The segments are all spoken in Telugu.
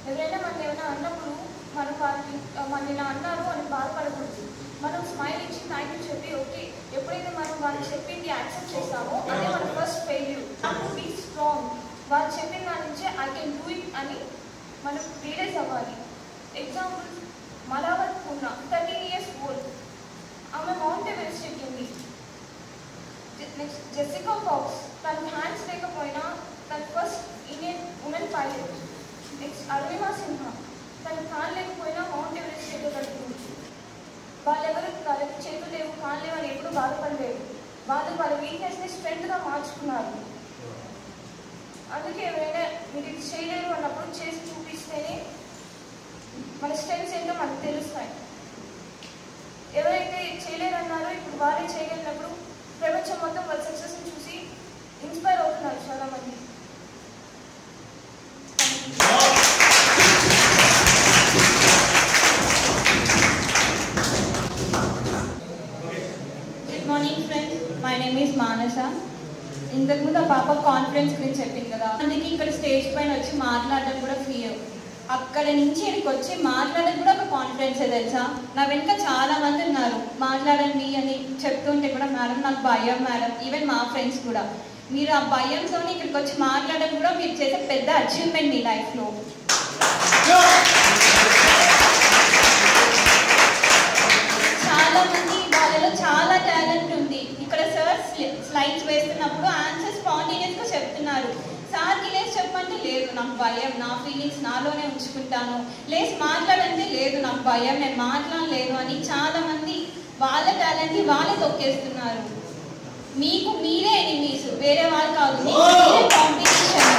ఎవరైనా మనం ఏమైనా అన్నప్పుడు మనం వాళ్ళని మన ఇలా అన్నారు అని బాధపడకూడదు మనం స్మైల్ ఇచ్చి థ్యాంక్ యూ చెప్పి ఓకే ఎప్పుడైతే మనం వాళ్ళు చెప్పింది యాక్సెప్ట్ చేస్తామో అదే మన ఫస్ట్ ఫెయిల్యూర్ నాకు బీ స్ట్రాంగ్ వాళ్ళు చెప్పిన దాని నుంచే ఐ కెన్ డూ ఇట్ అని మనం రియలైజ్ అవ్వాలి example Malavath Purna thirteen years old ఆమె మౌంట్ ఎవరెస్ట్ ఎక్కింది నెక్స్ట్ జెసికా ఫాక్స్ తన హ్యాండ్స్ లేకపోయినా తన first Indian women pilot next Arunima Sinha తన కాలు లేకపోయినా మౌంట్ ఎవరెస్ట్ ఎక్కగలుగుతుంది వాళ్ళెవరు వాళ్ళకి చేతులు లేవు కాళ్ళు లేవు అని ఎప్పుడు బాధపడలేదు వాళ్ళు వాళ్ళ వీక్నెస్ని స్ట్రెంగ్త్గా మార్చుకున్నారు అందుకే ఎవరైనా మీరు ఇది చేయలేరు అన్నప్పుడు చేసి చూపిస్తేనే మన స్ట్రెంగ్స్ ఏంటో మనకు తెలుస్తాయి ఎవరైతే చేయలేరు అన్నారో ఇప్పుడు వాళ్ళే చేయగలిగినప్పుడు ప్రపంచం మొత్తం వాళ్ళ సక్సెస్ని చూసి ఇన్స్పైర్ అవుతున్నారు చాలా మంది good morning friends my name is Manasa ఇంతకుముందు ఆ పాప కాన్ఫిడెన్స్ గురించి చెప్పింది కదా అందుకే ఇక్కడ స్టేజ్ పైన వచ్చి మాట్లాడడం కూడా ఫియర్ అక్కడ నుంచి ఇక్కడికి వచ్చి మాట్లాడడం కూడా ఒక కాన్ఫిడెన్స్ తెలుసా నా వెనుక చాలా మంది ఉన్నారు మాట్లాడండి అని చెప్తుంటే కూడా మేడం నాకు భయం మేడం ఈవెన్ మా ఫ్రెండ్స్ కూడా మీరు ఆ భయంతో ఇక్కడికి వచ్చి మాట్లాడడం కూడా మీరు చేసే పెద్ద అచీవ్మెంట్ మీ లైఫ్లో చాలా మంది వాళ్ళలో చాలా టాలెంట్ ఉంది ఇక్కడ సార్ స్లైడ్స్ వేస్తున్నప్పుడు ఆన్సర్ స్పాంటేనియస్ గా చెప్తున్నారు సార్కి లేచి చెప్పంటే లేదు నాకు భయం నా ఫీలింగ్స్ నాలోనే ఉంచుకుంటాను లేచి మాట్లాడంటే లేదు నాకు భయం నేను మాట్లాడలేను అని చాలా మంది వాళ్ళ టాలెంట్ ని వాళ్ళే తొక్కేస్తున్నారు మీకు మీరే ఎనిమీస్ వేరే వాళ్ళు కాదు మీకు మీరే కాంపిటీషన్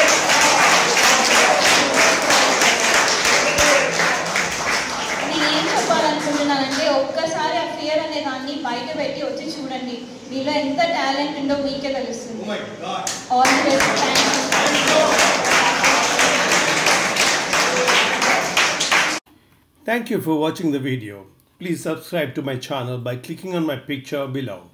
నేను ఏం చెప్పాలనుకుంటున్నానంటే ఒక్కసారి ఆ ఫియర్ అనే దాన్ని బయట పెట్టి వచ్చి చూడండి మీలో ఎంత టాలెంట్ ఉందో మీకే తెలుస్తుంది all the best thank you Thank you for watching the video. Please subscribe to my channel by clicking on my picture below.